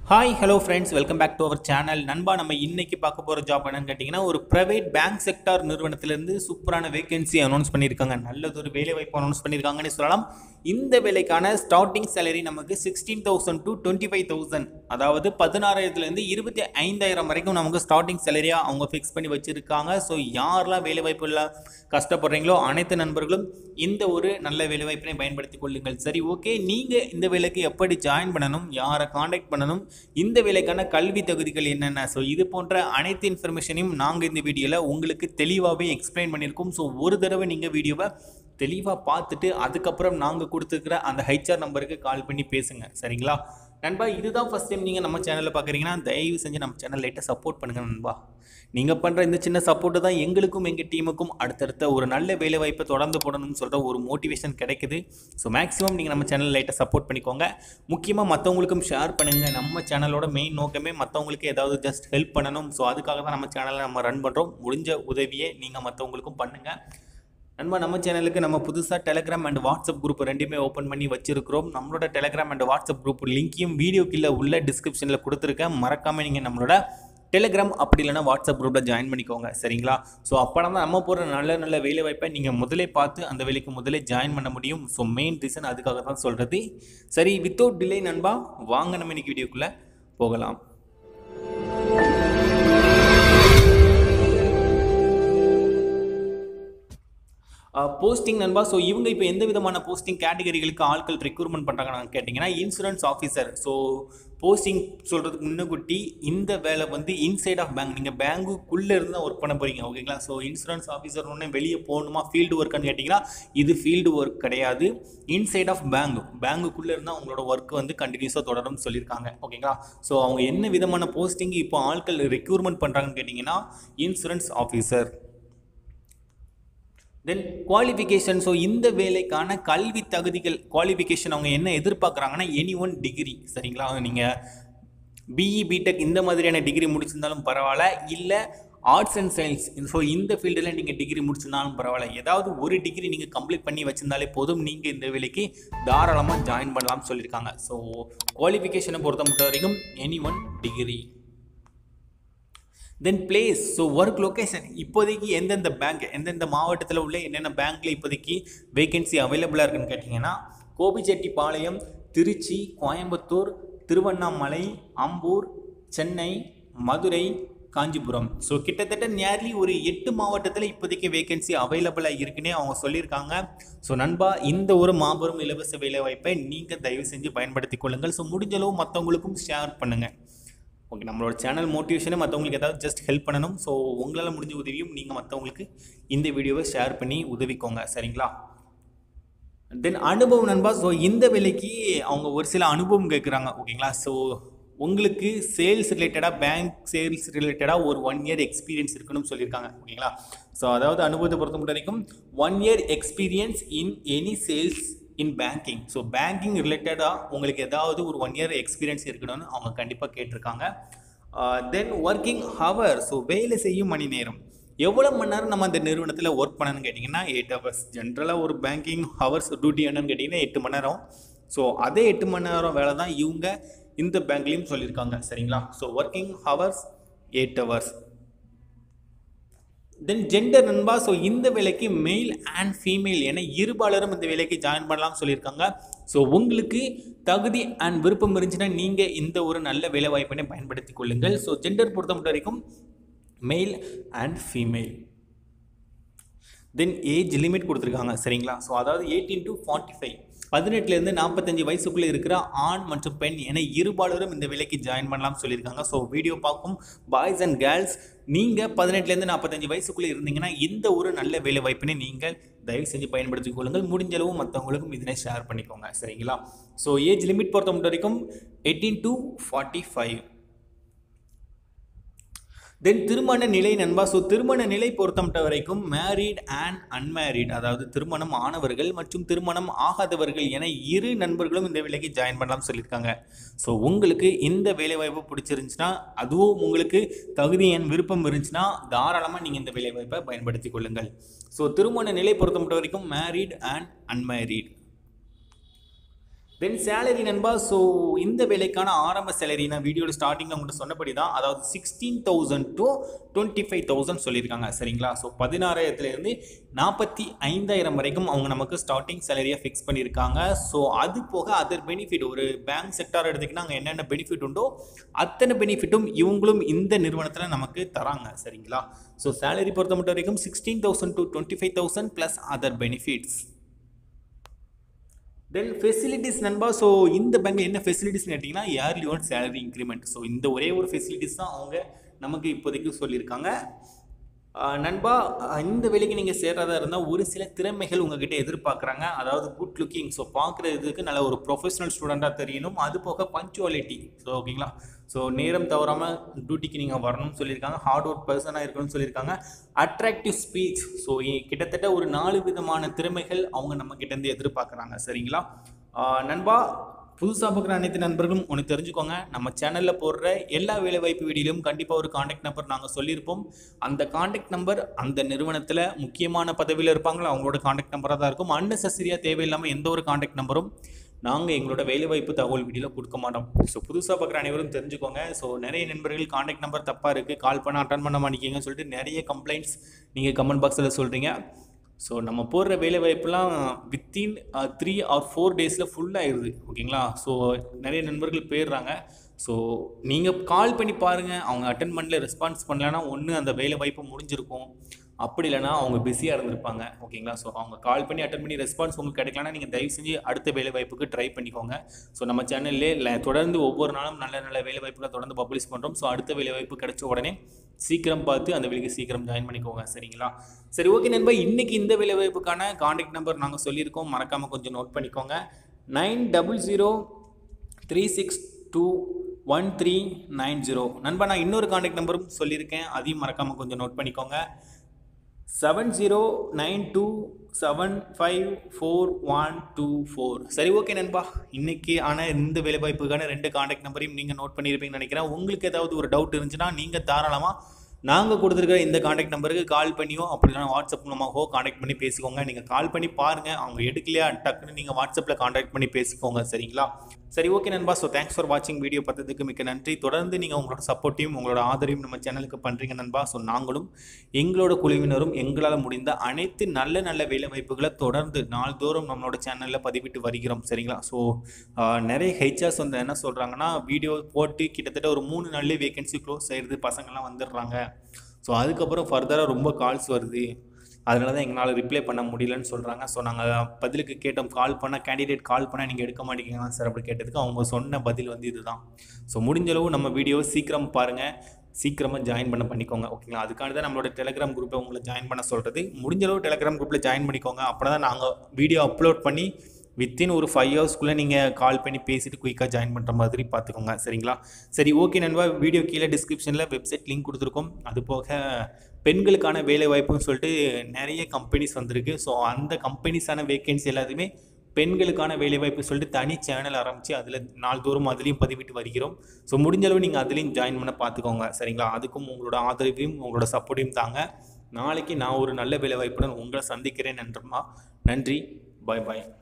hi hello friends welcome back to our channel நண்பா நம்ம இன்னைக்கு பார்க்க போகிற ஜாப் என்னன்னு கேட்டிங்கன்னா ஒரு ப்ரைவேட் பேங்க் செக்டார் நிறுவனத்திலேருந்து சூப்பரான வேகன்சி அனௌன்ஸ் பண்ணியிருக்காங்க நல்லதொரு வேலை வாய்ப்பு அனௌன்ஸ் பண்ணியிருக்காங்கன்னு சொல்லலாம் இந்த வேலைக்கான ஸ்டார்டிங் சேலரி நமக்கு sixteen thousand to twenty five thousand அதாவது பதினாறாயிரத்துலேருந்து இருபத்தி ஐந்தாயிரம் வரைக்கும் நமக்கு ஸ்டார்டிங் சேலரியாக அவங்க ஃபிக்ஸ் பண்ணி வச்சுருக்காங்க ஸோ யாரெல்லாம் வேலை வாய்ப்பு இல்லை கஷ்டப்படுறீங்களோ அனைத்து நண்பர்களும் இந்த ஒரு நல்ல வேலை வாய்ப்பினை பயன்படுத்திக் கொள்ளுங்கள் சரி ஓகே நீங்கள் இந்த வேலைக்கு எப்படி ஜாயின் பண்ணணும் யாரை காண்டாக்ட் பண்ணணும் இந்த வேலைக்கான கல்வி தகுதிகள் என்னென்ன ஸோ இது போன்ற அனைத்து இன்ஃபர்மேஷனையும் நாங்கள் இந்த வீடியோவில் உங்களுக்கு தெளிவாகவே எக்ஸ்பிளைன் பண்ணியிருக்கோம் ஸோ ஒரு தடவை நீங்கள் வீடியோவை தெளிவாக பார்த்துட்டு அதுக்கப்புறம் நாங்கள் கொடுத்துருக்கிற அந்த ஹெச்ஆர் நம்பருக்கு கால் பண்ணி பேசுங்க சரிங்களா நண்பா இதுதான் ஃபஸ்ட் டைம் நீங்கள் நம்ம சேனலில் பார்க்குறீங்கன்னா தயவு செஞ்சு நம்ம சேனல் லைட்டாக சப்போர்ட் பண்ணுங்கள் நண்பா நீங்கள் பண்ணுற இந்த சின்ன சப்போர்ட்டு தான் எங்களுக்கும் எங்கள் டீமுக்கும் அடுத்தடுத்த ஒரு நல்ல வேலை வாய்ப்பை தொடர்ந்து போடணும்னு சொல்கிற ஒரு மோட்டிவேஷன் கிடைக்குது ஸோ மேக்ஸிமம் நீங்கள் நம்ம சேனல் லைட்டாக சப்போர்ட் பண்ணிக்கோங்க முக்கியமாக மற்றவங்களுக்கும் ஷேர் பண்ணுங்கள் நம்ம சேனலோட மெயின் நோக்கமே மற்றவங்களுக்கு ஏதாவது ஜஸ்ட் ஹெல்ப் பண்ணணும் ஸோ அதுக்காக தான் நம்ம சேனலை நம்ம ரன் பண்ணுறோம் முடிஞ்ச உதவியை நீங்கள் மற்றவங்களுக்கும் பண்ணுங்கள் நண்பா நம்ம சேனலுக்கு நம்ம புதுசாக டெலிகிராம் அண்ட் வாட்ஸ்அப் குரூப் ரெண்டுமே ஓப்பன் பண்ணி வச்சிருக்கிறோம் நம்மளோட டெலிகிராம் அண்ட் வாட்ஸ்அப் குரூப் லிங்க்கையும் வீடியோ கீழே உள்ள டிஸ்கிரிப்ஷனில் கொடுத்துருக்கேன் மறக்காமல் நீங்கள் நம்மளோட டெலிகிராம் அப்படி இல்லைனா வாட்ஸ்அப் குரூப்பில் ஜாயின் பண்ணிக்கோங்க சரிங்களா ஸோ அப்போ தான் நம்ம போகிற நல்ல நல்ல வேலை வாய்ப்பை நீங்கள் முதலே பார்த்து அந்த வேலைக்கு முதலே ஜாயின் பண்ண முடியும் ஸோ மெயின் ரீசன் அதுக்காக தான் சொல்கிறது சரி வித்தவுட் டிலே நண்பா வாங்க நம்ம இன்னைக்கு வீடியோக்குள்ளே போகலாம் போஸ்டிங் நண்பா ஸோ இவங்க இப்போ எந்த விதமான போஸ்டிங் கேட்டகரிகளுக்கு ஆட்கள் ரெக்ரூட்மெண்ட் பண்ணுறாங்கன்னு கேட்டிங்கன்னா இன்சூரன்ஸ் ஆஃபீஸர் ஸோ போஸ்டிங் சொல்கிறதுக்கு முன்னகுட்டி இந்த வேலை வந்து இன்சைட் ஆஃப் பேங்க் நீங்கள் பேங்குக்குள்ளே இருந்து தான் ஒர்க் பண்ண போகிறீங்க ஓகேங்களா ஸோ இன்சூரன்ஸ் ஆஃபீஸர் ஒன்று வெளியே போகணுமா ஃபீல்டு ஒர்க்குன்னு கேட்டிங்கன்னா இது ஃபீல்டு ஒர்க் கிடையாது இன்சைட் ஆஃப் பேங்க் பேங்குக்குள்ளே இருந்தால் அவங்களோட ஒர்க் வந்து கண்டினியூஸாக தொடரும்னு சொல்லியிருக்காங்க ஓகேங்களா ஸோ அவங்க என்ன விதமான போஸ்டிங் இப்போ ஆட்கள் ரெக்ரூட்மெண்ட் பண்ணுறாங்கன்னு கேட்டிங்கன்னா insurance officer then qualification so இந்த வேலைக்கான கல்வி தகுதிகள் குவாலிஃபிகேஷன் அவங்க என்ன எதிர்பார்க்குறாங்கன்னா எனி ஒன் டிகிரி சரிங்களா நீங்கள் பிஇ பிடெக் இந்த மாதிரியான டிகிரி முடிச்சிருந்தாலும் பரவாயில்ல இல்லை ஆர்ட்ஸ் அண்ட் சயின்ஸ் ஸோ இந்த ஃபீல்டில் நீங்கள் டிகிரி முடிச்சிருந்தாலும் பரவாயில்ல ஏதாவது ஒரு டிகிரி நீங்கள் கம்ப்ளீட் பண்ணி வச்சிருந்தாலே போதும் நீங்கள் இந்த வேலைக்கு தாராளமாக ஜாயின் பண்ணலாம்னு சொல்லியிருக்காங்க ஸோ குவாலிஃபிகேஷனை பொறுத்த மட்டும் வரைக்கும் any one degree then place so work location இப்போதைக்கு எந்தெந்த பேங்க் எந்தெந்த மாவட்டத்தில் உள்ள என்னென்ன பேங்க்கில் இப்போதைக்கு வேகன்சி அவைலபிளாக இருக்குன்னு கேட்டிங்கன்னா கோபிச்செட்டிப்பாளையம் திருச்சி கோயம்புத்தூர் திருவண்ணாமலை அம்பூர் சென்னை மதுரை காஞ்சிபுரம் ஸோ கிட்டத்தட்ட நியர்லி ஒரு எட்டு மாவட்டத்தில் இப்போதைக்கு வேகன்சி அவைலபிளாக இருக்குன்னே அவங்க சொல்லியிருக்காங்க ஸோ நண்பா இந்த ஒரு மாபெரும் இலவச வேலை வாய்ப்பை நீங்கள் தயவு செஞ்சு பயன்படுத்தி கொள்ளுங்கள் ஸோ முடிஞ்ச அளவு மற்றவங்களுக்கும் ஷேர் பண்ணுங்கள் ஓகே நம்மளோட சேனல் மோட்டிவேஷனே மற்றவங்களுக்கு ஏதாவது ஜஸ்ட் ஹெல்ப் பண்ணணும் ஸோ உங்களால் முடிஞ்ச உதவியும் நீங்கள் மற்றவங்களுக்கு இந்த வீடியோவை ஷேர் பண்ணி உதவிக்கோங்க சரிங்களா தென் அனுபவம் நண்பா ஸோ இந்த வேலைக்கு அவங்க ஒரு சில அனுபவம் கேட்குறாங்க ஓகேங்களா ஸோ உங்களுக்கு சேல்ஸ் ரிலேட்டடாக பேங்க் சேல்ஸ் ரிலேட்டடாக ஒரு ஒன் இயர் எக்ஸ்பீரியன்ஸ் இருக்கணும்னு சொல்லியிருக்காங்க ஓகேங்களா ஸோ அதாவது அனுபவத்தை பொறுத்த மட்டும் வரைக்கும் one year experience in any sales in banking so banking ரிலேட்டடாக உங்களுக்கு ஏதாவது ஒரு ஒன் இயர் எக்ஸ்பீரியன்ஸ் இருக்கணும்னு அவங்க கண்டிப்பாக கேட்டிருக்காங்க தென் ஒர்க்கிங் ஹவர் ஸோ வேலை செய்யும் மணி நேரம் எவ்வளோ மணி நேரம் நம்ம அந்த நிறுவனத்தில் ஒர்க் பண்ணணும்னு கேட்டிங்கன்னா எயிட் ஹவர்ஸ் ஜென்ரலாக ஒரு பேங்கிங் ஹவர்ஸ் டியூட்டி என்னன்னு கேட்டிங்கன்னா எட்டு மணி நேரம் ஸோ அதே எட்டு மணி நேரம் வேலை தான் இவங்க இந்த பேங்க்லேயும் சொல்லியிருக்காங்க சரிங்களா so working hours eight hours then gender நண்பா ஸோ இந்த வேலைக்கு மெயில் அண்ட் ஃபீமேல் என இருபாலரும் இந்த வேலைக்கு ஜாயின் பண்ணலாம்னு சொல்லியிருக்காங்க ஸோ உங்களுக்கு தகுதி அண்ட் விருப்பம் இருந்துச்சுன்னா நீங்கள் இந்த ஒரு நல்ல வேலை வாய்ப்பினை பயன்படுத்தி கொள்ளுங்கள் ஸோ ஜெண்டர் பொறுத்த மட்டும் வரைக்கும் male and female then age limit கொடுத்துருக்காங்க சரிங்களா ஸோ அதாவது எயிட்டீன் டு ஃபார்ட்டி ஃபைவ் பதினெட்டுலேருந்து நாற்பத்தஞ்சு வயசுக்குள்ளே இருக்கிற ஆண் மற்றும் பெண் என இருபாலரும் இந்த வேலைக்கு ஜாயின் பண்ணலாம்னு சொல்லியிருக்காங்க ஸோ வீடியோ பார்க்கும் பாய்ஸ் அண்ட் கேர்ள்ஸ் நீங்கள் பதினெட்டுலேருந்து நாற்பத்தஞ்சு வயசுக்குள்ளே இருந்தீங்கன்னா இந்த ஒரு நல்ல வேலை வாய்ப்பினை நீங்கள் தயவு செஞ்சு பயன்படுத்திக் கொள்ளுங்கள் முடிஞ்ச அளவு மற்றவங்களுக்கும் இதனை ஷேர் பண்ணிக்கோங்க சரிங்களா ஸோ ஏஜ் லிமிட் பொறுத்த மட்டும் வரைக்கும் eighteen to forty five then திருமண நிலை நண்பா ஸோ திருமண நிலை பொறுத்தமட்ட வரைக்கும் மேரீட் அண்ட் அன்மேரீட் அதாவது திருமணம் ஆனவர்கள் மற்றும் திருமணம் ஆகாதவர்கள் என இரு நண்பர்களும் இந்த வேலைக்கு ஜாயின் பண்ணலாம் சொல்லியிருக்காங்க ஸோ உங்களுக்கு இந்த வேலைவாய்ப்பு பிடிச்சிருந்துச்சுன்னா அதுவும் உங்களுக்கு தகுதி என் விருப்பம் இருந்துச்சுன்னா தாராளமாக நீங்கள் இந்த வேலைவாய்ப்பை பயன்படுத்தி கொள்ளுங்கள் ஸோ திருமண நிலை பொறுத்தமட்ட வரைக்கும் married and unmarried then salary நண்பா ஸோ இந்த வேலைக்கான ஆரம்ப சேலரி நான் வீடியோட ஸ்டார்டிங்கில் உங்கள்கிட்ட சொன்னபடி தான் அதாவது sixteen thousand to twenty five thousand சொல்லியிருக்காங்க சரிங்களா ஸோ பதினாறாயிரத்துலேருந்து நாற்பத்தி ஐந்தாயிரம் வரைக்கும் அவங்க நமக்கு ஸ்டார்டிங் சேலரியாக ஃபிக்ஸ் பண்ணியிருக்காங்க ஸோ அது போக அதர் பெனிஃபிட் ஒரு பேங்க் செக்டார் எடுத்திங்கன்னா அங்கே என்னென்ன பெனிஃபிட் உண்டோ அத்தனை பெனிஃபிட்டும் இவங்களும் இந்த நிறுவனத்தில் நமக்கு தராங்க சரிங்களா ஸோ சேலரி பொறுத்த மட்டும் வரைக்கும் sixteen thousand to twenty five thousand plus other benefits then facilities நண்பா ஸோ இந்த பேங்க்ல என்ன ஃபெசிலிட்டிஸ்னு கேட்டிங்கன்னா yearly one salary increment so இந்த ஒரே ஒரு ஃபெசிலிட்டிஸ் தான் அவங்க நமக்கு இப்போதைக்கு சொல்லியிருக்காங்க ஆஹ் நண்பா ஆஹ் இந்த வேலைக்கு நீங்கள் சேர்றதா இருந்தால் ஒரு சில திறமைகள் உங்ககிட்ட எதிர்பார்க்குறாங்க அதாவது குட் லுக்கிங் ஸோ பார்க்குறதுக்கு நல்ல ஒரு ப்ரொஃபஷனல் ஸ்டூடெண்ட்டாக தெரியணும் அது போக பஞ்சுவாலிட்டி ஸோ ஓகேங்களா ஸோ நேரம் தவறாமல் டியூட்டிக்கு நீங்கள் வரணும்னு சொல்லியிருக்காங்க ஹார்ட் ஒர்க் பர்சனாக இருக்கணும்னு சொல்லியிருக்காங்க அட்ராக்டிவ் ஸ்பீச் ஸோ கிட்டத்தட்ட ஒரு நாலு விதமான திறமைகள் அவங்க நம்ம கிட்டேருந்து எதிர்பார்க்குறாங்க சரிங்களா ஆஹ் நண்பா புதுசாக பார்க்குற அனைத்து நண்பர்களும் ஒன்று தெரிஞ்சுக்கோங்க நம்ம சேனலில் போடுற எல்லா வேலைவாய்ப்பு வீடியோலையும் கண்டிப்பாக ஒரு காண்டாக்ட் நம்பர் நாங்கள் சொல்லியிருப்போம் அந்த காண்டாக்ட் நம்பர் அந்த நிறுவனத்தில் முக்கியமான பதவியில் இருப்பாங்களோ அவங்களோட காண்டாக்ட் நம்பராக தான் இருக்கும் அன்னெசரியாக தேவையில்லாமல் எந்த ஒரு காண்டாக்ட் நம்பரும் நாங்கள் எங்களோட வேலைவாய்ப்பு தகவல் வீடியோவில் கொடுக்க மாட்டோம் ஸோ புதுசாக பார்க்குற அனைவரும் தெரிஞ்சுக்கோங்க ஸோ நிறைய நண்பர்கள் காண்டாக்ட் நம்பர் தப்பாக இருக்குது கால் பண்ண அட்டன் பண்ண மாட்டேங்கிங்கன்னு சொல்லிட்டு நிறைய கம்ப்ளைண்ட்ஸ் நீங்கள் கமெண்ட் பாக்ஸில் சொல்கிறீங்க ஸோ நம்ம போடுற வேலைவாய்ப்புலாம் வித்தின் த்ரீ ஆர் ஃபோர் டேஸில் ஃபுல்லாகிடுது ஓகேங்களா ஸோ நிறைய நண்பர்கள் போயிடுறாங்க ஸோ நீங்கள் கால் பண்ணி பாருங்கள் அவங்க அட்டன் பண்ணல ரெஸ்பான்ஸ் பண்ணலன்னா ஒன்று அந்த வேலை வாய்ப்பு முடிஞ்சிருக்கும் அப்படி இல்லைன்னா அவங்க பிஸியாக இருந்திருப்பாங்க ஓகேங்களா ஸோ அவங்க கால் பண்ணி அட்டன் பண்ணி ரெஸ்பான்ஸ் உங்களுக்கு கிடைக்கலனா நீங்கள் தயவு செஞ்சு அடுத்த வேலை வாய்ப்புக்கு ட்ரை பண்ணிக்கோங்க ஸோ நம்ம சேனல்லே தொடர்ந்து ஒவ்வொரு நாளும் நல்ல நல்ல வேலை வாய்ப்புகளை தொடர்ந்து பப்ளிஷ் பண்ணுறோம் ஸோ அடுத்த வேலை வாய்ப்பு கிடைச்ச உடனே சீக்கிரம் பார்த்து அந்த வேலைக்கு சீக்கிரம் ஜாயின் பண்ணிக்கோங்க சரிங்களா சரி ஓகே நண்பா இன்னைக்கு இந்த வேலை வாய்ப்புக்கான காண்டாக்ட் நம்பர் நாங்கள் சொல்லியிருக்கோம் மறக்காமல் கொஞ்சம் நோட் பண்ணிக்கோங்க nine double zero three six two one three nine zero நண்பா நான் இன்னொரு காண்டாக்ட் நம்பரும் சொல்லியிருக்கேன் அதையும் மறக்காமல் கொஞ்சம் நோட் பண்ணிக்கோங்க seven zero nine two seven five four one two four சரி ஓகே நண்பா இன்னைக்கு ஆனால் இந்த வேலைவாய்ப்புக்கான ரெண்டு காண்டாக்ட் நம்பரையும் நீங்கள் நோட் பண்ணியிருப்பீங்கன்னு நினைக்கிறேன் உங்களுக்கு ஏதாவது ஒரு டவுட் இருந்துச்சுன்னா நீங்கள் தாராளமாக நாங்கள் கொடுத்துருக்க இந்த காண்டாக்ட் நம்பருக்கு கால் பண்ணியோ அப்படி இல்லைனா வாட்ஸ்அப் மூலமாகவோ காண்டாக்ட் பண்ணி பேசிக்கோங்க நீங்கள் கால் பண்ணி பாருங்கள் அவங்க எடுக்கலையா டக்குன்னு நீங்கள் வாட்ஸ்அப்பில் காண்டாக்ட் பண்ணி பேசிக்கோங்க சரிங்களா சரி ஓகே நண்பா ஸோ தேங்க்ஸ் ஃபார் வாட்சிங் வீடியோ பார்த்ததுக்கு மிக்க நன்றி தொடர்ந்து நீங்கள் உங்களோட சப்போர்ட்டையும் உங்களோட ஆதரவையும் நம்ம சேனலுக்கு பண்ணுறீங்க நண்பா ஸோ நாங்களும் எங்களோட குழுவினரும் எங்களால் முடிந்த அனைத்து நல்ல நல்ல வேலை வாய்ப்புகளை தொடர்ந்து நாள்தோறும் நம்மளோட சேனலில் பதிவிட்டு வருகிறோம் சரிங்களா ஸோ நிறைய ஹெச்ஆர்ஸ் வந்து என்ன சொல்கிறாங்கன்னா வீடியோ போட்டு கிட்டத்தட்ட ஒரு மூணு நாள்லேயே வேகன்சி க்ளோஸ் ஆயிடுது பசங்கள்லாம் வந்துடுறாங்க ஸோ அதுக்கப்புறம் ஃபர்தராக ரொம்ப கால்ஸ் வருது அதனால தான் எங்களால் ரிப்ளை பண்ண முடியலன்னு சொல்கிறாங்க ஸோ நாங்கள் பதிலுக்கு கேட்டோம் கால் பண்ணால் கேண்டிடேட் கால் பண்ணால் நீங்கள் எடுக்க மாட்டேங்கிறீங்களா சார் அப்படி கேட்டதுக்கு அவங்க சொன்ன பதில் வந்து இதுதான் ஸோ முடிஞ்சளவு நம்ம வீடியோ சீக்கிரம் பாருங்கள் சீக்கிரமாக ஜாயின் பண்ண பண்ணிக்கோங்க ஓகேங்களா அதுக்காண்டி தான் நம்மளோட டெலிகிராம் குரூப்பை உங்களை ஜாயின் பண்ண சொல்கிறது முடிஞ்சளவு டெலிகிராம் குரூப்பில் ஜாயின் பண்ணிக்கோங்க அப்போ தான் நாங்கள் வீடியோ அப்லோட் பண்ணி வித்தின் ஒரு ஃபைவ் ஹவர்ஸ்க்குள்ளே நீங்கள் கால் பண்ணி பேசிட்டு குயிக்காக ஜாயின் பண்ணுற மாதிரி பார்த்துக்கோங்க சரிங்களா சரி ஓகே நண்பா வீடியோ கீழே டிஸ்கிரிப்ஷனில் வெப்சைட் லிங்க் கொடுத்துருக்கோம் அது போக பெண்களுக்கான வேலை வாய்ப்புன்னு சொல்லிட்டு நிறைய கம்பெனிஸ் வந்திருக்கு ஸோ அந்த கம்பெனிஸான வேகன்சி எல்லாத்தையுமே பெண்களுக்கான வேலைவாய்ப்பு சொல்லிட்டு தனி சேனல் ஆரம்பித்து அதில் நாள்தோறும் அதுலேயும் பதிவிட்டு வருகிறோம் ஸோ முடிஞ்சளவு நீங்கள் அதுலேயும் ஜாயின் பண்ண பார்த்துக்கோங்க சரிங்களா அதுக்கும் உங்களோட ஆதரவையும் உங்களோட சப்போர்ட்டையும் தாங்க நாளைக்கு நான் ஒரு நல்ல வேலைவாய்ப்புடன் உங்களை சந்திக்கிறேன் நன்றமா நன்றி பாய் பாய்